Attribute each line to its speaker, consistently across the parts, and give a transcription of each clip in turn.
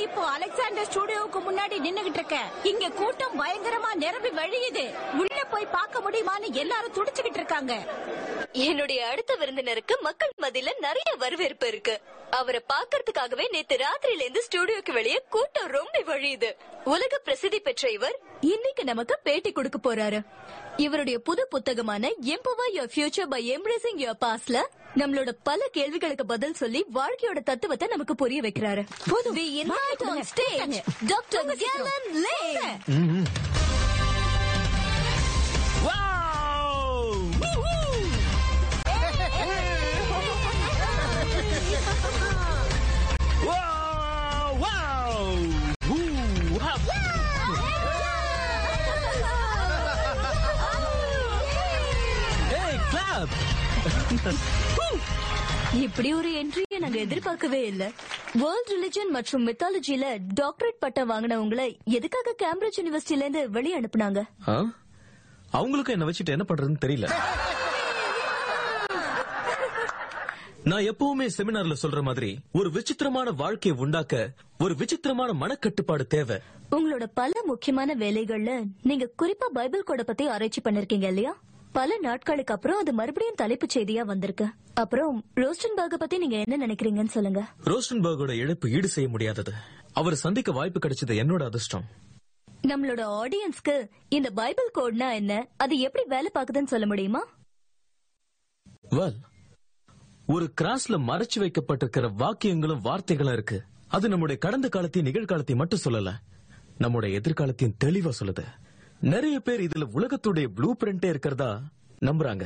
Speaker 1: இப்போ அலெக்சாண்டர் ஸ்டுடியோவுக்கு முன்னாடி நின்னுகிட்டு இருக்க இங்க கூட்டம் பயங்கரமா நிரம்பி வழியுது உள்ள போய் பார்க்க முடியுமான்னு எல்லாரும் துடிச்சுக்கிட்டு இருக்காங்க
Speaker 2: என்னுடைய அடுத்த விருந்தினருக்கு மக்கள் மத்தியில நிறைய வரவேற்பு இருக்கு அவரை பாக்குறதுக்காகவே நேத்து ராத்திரியில இருந்து ஸ்டுடியோக்கு வெளியே கூட்டம் ரொம்ப வழியுது உலக பிரசித்தி பெற்ற இவர் இன்னைக்கு நமக்கு பேட்டி கொடுக்க போறாரு இவருடைய புது புத்தகமான empower your future by embracing your பாஸ்ட்ல நம்மளோட பல கேள்விகளுக்கு பதில் சொல்லி வாழ்க்கையோட தத்துவத்தை நமக்கு புரிய வைக்கிறாரு
Speaker 1: போதும்.
Speaker 2: We invite on stage Dr. Galen Lay. இப்படி ஒரு என்ட்ரியை நாங்க எதிர்பார்க்கவே இல்ல வேர்ல்ட் ரிலிஜன் மற்றும் மித்தாலஜில டாக்டரேட் பட்டம் வாங்கினவங்கள எதுக்காக கேம்பிரிட்ஜ் யூனிவர்சிட்டில இருந்து வெளியே அனுப்புனாங்க
Speaker 3: ஆ? அவங்களுக்கும் என்ன வச்சுட்டு என்ன பண்றதுன்னு தெரியல நான் எப்பவுமே செமினார்ல சொல்ற மாதிரி ஒரு விசித்திரமான வாழ்க்கையை உண்டாக்க ஒரு விசித்திரமான மனக்கட்டுப்பாடு தேவை
Speaker 2: உங்களோட பல முக்கியமான வேலைகள்ல நீங்க குறிப்பா பைபிள் கோட பத்தி ஆராய்ச்சி பண்ணிருக்கீங்க இல்லையா பல நாட்களுக்கு அப்புறம் அது மறுபடியும் தலைப்புச் செய்தியா வந்திருக்கு அப்புறம் ரோஸ்டன்பர்க பத்தி நீங்க என்ன நினைக்கிறீங்கன்னு சொல்லுங்க
Speaker 3: ரோஸ்டன்பர்கோட இழப்பு ஈடு செய்ய முடியாதது அவர் சந்திக்க வாய்ப்பு கிடைச்சது என்னோட அதிர்ஷ்டம்
Speaker 2: நம்மளோட ஆடியன்ஸ்க்கு இந்த பைபிள் கோட்னா என்ன அது எப்படி வேலை பாக்குதுன்னு சொல்ல முடியுமா
Speaker 3: வெல் ஒரு கிராஸ்ல மறைச்சு வைக்கப்பட்டிருக்கிற வாக்கியங்களும் வார்த்தைகளும் இருக்கு அது நம்முடைய கடந்த காலத்தையும் நிகழ்காலத்தையும் மட்டும் சொல்லல நம்முடைய எதிர்காலத்தையும் தெளிவா சொல்லுது நிறைய பேர் இதுல உலகத்துடைய ப்ளூ பிரிண்டே இருக்கிறதா நம்புறாங்க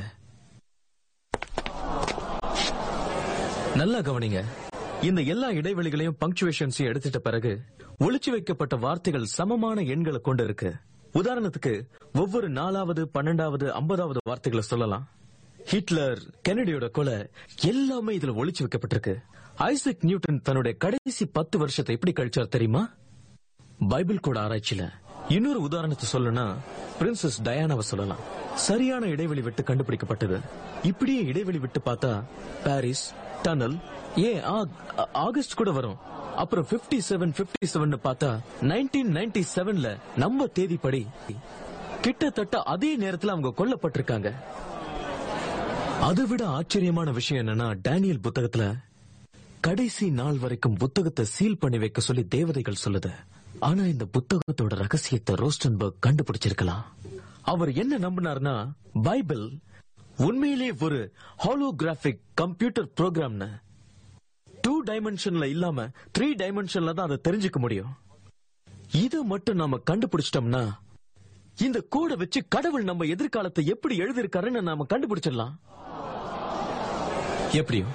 Speaker 3: நல்லா கவனிங்க இந்த எல்லா இடைவெளிகளையும் பங்க்சுவேஷன்ஸையும் எடுத்துட்ட பிறகு ஒளிச்சு வைக்கப்பட்ட வார்த்தைகள் சமமான எண்களை கொண்டு இருக்கு உதாரணத்துக்கு ஒவ்வொரு நாலாவது பன்னெண்டாவது ஐம்பதாவது வார்த்தைகளை சொல்லலாம் ஹிட்லர் கெனடியோட கொலை எல்லாமே இதுல ஒளிச்சு வைக்கப்பட்டிருக்கு ஐசக் நியூட்டன் தன்னுடைய கடைசி பத்து வருஷத்தை எப்படி கழிச்சார் தெரியுமா பைபிள் கூட ஆராய்ச்சியில இன்னொரு உதாரணத்தை சொல்லணும்னா பிரின்சஸ் டயானாவை சொல்லலாம் சரியான இடைவெளி விட்டு கண்டுபிடிக்கப்பட்டது இப்படியே இடைவெளி விட்டு பார்த்தா பாரிஸ் டனல் ஏன் ஆ- ஆ- ஆகஸ்ட் கூட வரும் அப்புறம் 57 செவன் பிப்டி செவன் பார்த்தா நைன்டீன் நைன்டி செவன்ல நம்ம தேதிப்படி கிட்டத்தட்ட அதே நேரத்துல அவங்க கொல்லப்பட்டிருக்காங்க அதை விட ஆச்சரியமான விஷயம் என்னன்னா டேனியல் புத்தகத்துல கடைசி நாள் வரைக்கும் புத்தகத்தை சீல் பண்ணி வைக்க சொல்லி தேவதைகள் சொல்லுது ஆனா இந்த புத்தகத்தோட ரகசியத்தை ரோஸ்டன்பர்க் கண்டுபிடிச்சிருக்கலாம் அவர் என்ன நம்பினார்னா பைபிள் உண்மையிலே ஒரு ஹாலோகிராபிக் கம்ப்யூட்டர் ப்ரோக்ராம்னு டூ டைமென்ஷன்ல இல்லாம த்ரீ டைமென்ஷன்ல தான் அதை தெரிஞ்சுக்க முடியும் இத மட்டும் நாம கண்டுபிடிச்சிட்டோம்னா இந்த கோடை வச்சு கடவுள் நம்ம எதிர்காலத்தை எப்படி எழுதியிருக்காருன்னு நாம கண்டுபிடிச்சிடலாம் எப்படியும்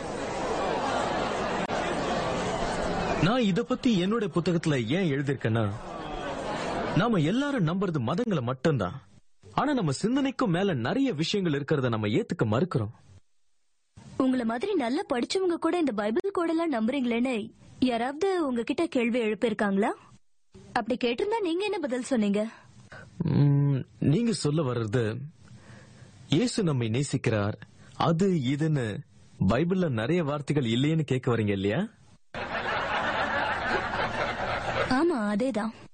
Speaker 3: நான் இத பத்தி என்னோட புத்தகத்துல ஏன் எழுதியிருக்கேன்னா நாம எல்லாரும் நம்புறது மதங்களை மட்டும்தான் ஆனா நம்ம சிந்தனைக்கும் மேல நிறைய விஷயங்கள் இருக்கிறத நம்ம ஏத்துக்க மறுக்கிறோம்
Speaker 2: உங்களை மாதிரி நல்லா படிச்சவங்க கூட இந்த பைபிள் கோடெல்லாம் நம்புறீங்களேன்னு யாராவது உங்ககிட்ட கேள்வி எழுப்பியிருக்காங்களா அப்படி கேட்டிருந்தா நீங்க என்ன பதில் சொன்னீங்க
Speaker 3: உம், நீங்க சொல்ல வர்றது இயேசு நம்மை நேசிக்கிறார் அது இதுன்னு பைபிள்ல நிறைய வார்த்தைகள் இல்லையேன்னு கேட்க வரீங்க இல்லையா
Speaker 2: ஆமா அதேதான்